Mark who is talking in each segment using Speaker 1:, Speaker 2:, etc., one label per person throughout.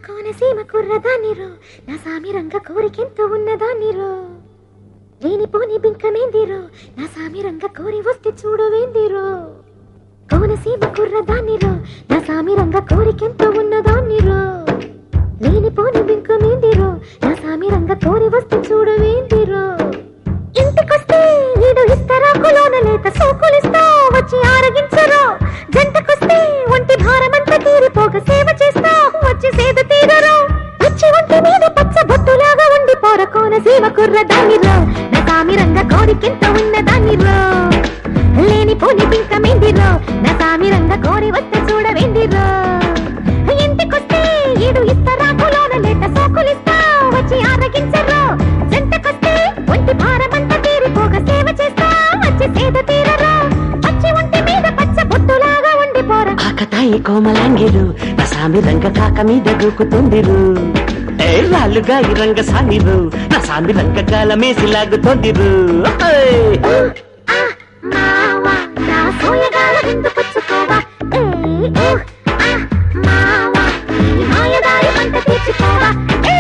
Speaker 1: కోనసీమ కుర్రదాన్నిరో నా సామి రంగ కోరికెంతో ఉన్నదాన్నిరో లేనిపోని బింకమేందిరో నా సామి రంగ కోరి వస్తే చూడవేందిరో కోనసీమ కుర్రదాన్నిరో నా సామి రంగ కోరికెంతో ఉన్నదాన్నిరో లేనిపోని బింకమేందిరో నా సామి రంగ కోరి వస్తే చూడవేందిరో ఇంటికొస్తే వీడు ఇస్తరాకులోన లేత సోకులిస్తా వచ్చి ఆరగించరు జంటకొస్తే ఒంటి భారమంతా తీరిపోక సేవ చేస్తా వచ్చి సేద తీరరు వచ్చి ఒంటి మీద పచ్చ బొట్టులాగా ఉండి పోర కోన సీమ కుర్ర దానిలో నా సామి రంగ కోరికెంత ఉన్న దానిలో లేని పోని పింకమేందిరో నా సామి రంగ కోరి వస్తే చూడవేందిరో ఇంటికొస్తే ఈడు ఇస్తరాకులోన లేత సోకులిస్తా వచ్చి ఆరగించరు జంటకొస్తే ఒంటి భారమంతా తీరిపోక సేవ చేస్తా వచ్చి సేద తీరరు వచ్చి ఒంటి మీద పచ్చ బొట్టులాగా ఉండి పోర
Speaker 2: కాకతాయి కోమలాంగిరు నా సామి రంగ కాక మీద దూకుతుందిరు ఏ రాళ్ళుగా ఈ రంగ సామిరు నా సామి రంగ కాలమేసి లాగుతోందిరు ఓయ్!
Speaker 1: ఆ మావా నా సోయగాల విందు పుచ్చుకోవా ఏ ఓ ఆ మావా ఈ మాయదారి పంట తీర్చుకోవా ఏ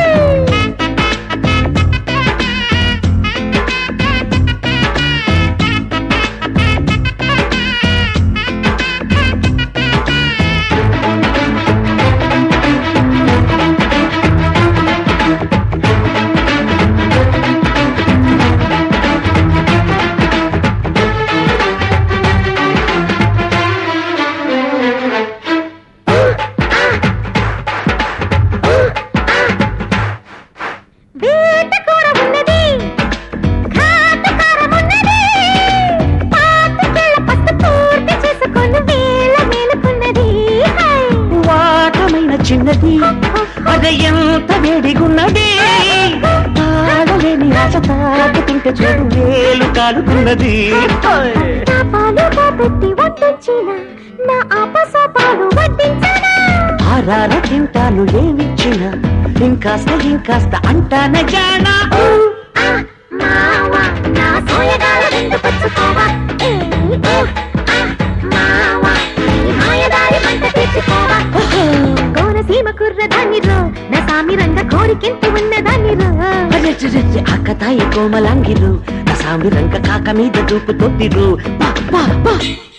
Speaker 1: వేట కూర ఉన్నది ఘాతకారం ఉన్నది పాతికేళ్ల పస్తు పూర్తి చేసుకొని వేళ మేలుకున్నది హై.
Speaker 2: వాటమైన చిన్నది అదే ఎంత వేడిగున్నది తాగలేని ఆశ తాకుతుంటే చూడు వేలు కాలుతున్నది ఓయ్!
Speaker 1: నా పాలు పెట్టి వడ్డించిన నా ఆపసోపాలు వడ్డించనా
Speaker 2: ఆరార తింటాను ఏమిచ్చినా ఇంకాస్త ఇంకాస్త అంటాన జానా
Speaker 1: ఆ మావా నా సోయగాల విందు పుచ్చుకోవా ఏ ఓ ఆ మావా ఈ మాయదారి పంట తీర్చుకోవా కోనసీమ కుర్ర దానిరో నా సామి రంగ కోరికెంత ఉన్న దానిరో
Speaker 2: అరెరెరెరె, ఆకతాయి కోమలాంగిరు నా సామి రంగ కాక మీద దూకుతోందిరు పా, పా, పా.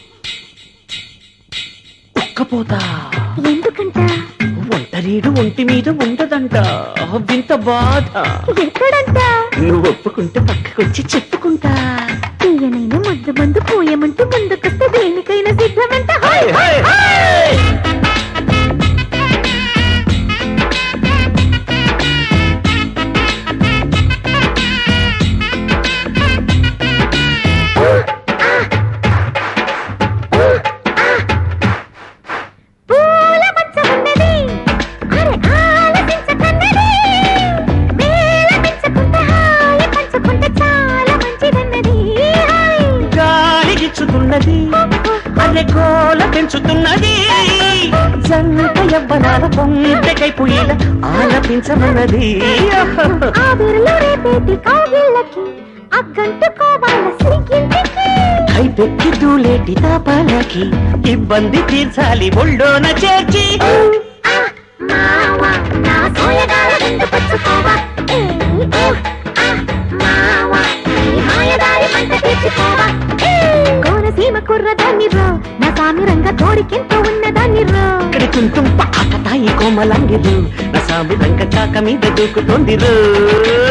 Speaker 2: ఉక్కపోతా
Speaker 1: ఎందుకంట
Speaker 2: ఒంటరీడు ఒంటి మీద ఉండదంట వింత బాధ
Speaker 1: ఎక్కడంట
Speaker 2: నువ్వు ఒప్పుకుంటే పక్కకొచ్చి చెప్పుకుంటా
Speaker 1: తీయనైన మందు మందు పోయమంటూ ముందుకొస్తే దేనికైనా సిద్ధమంట
Speaker 2: హై, హై, హై!
Speaker 1: పూల మచ్చ ఉన్నది అరే ఆలపించకన్నది మేళమించకుంటే హాయి పంచుకుంటే చాలా మంచిదన్నది హాయ్.
Speaker 2: గాలిగిచ్చుతున్నది అరే గోల పెంచుతున్నది జంట యవ్వనాల పొంటకైపోయేల ఆలపించమన్నది
Speaker 1: ఆవిరిలో రేపేటి కౌగిళ్ళకి అగ్గంటుకోవాల సిగ్గింటికి
Speaker 2: కైపెక్కి దూలేటి తాపాలకి ఇబ్బంది తీర్చాలి ఒళ్ళోన చేర్చి
Speaker 1: ఆ మావా నా సోయగాల విందు పుచ్చుకోవా ఏ ఓ ఆ మావా ఈ మాయదారి పంట తీర్చుకోవా ఏ కోనసీమ కుర్ర దాన్నిరో నా సామి రంగ కోరికెంతో ఉన్న దాన్నిరో
Speaker 2: ఇక్కడ కుంతుం పాకతాయి కోమలంగిరు నా సామి రంగ కాక మీద దూకుతోందిరు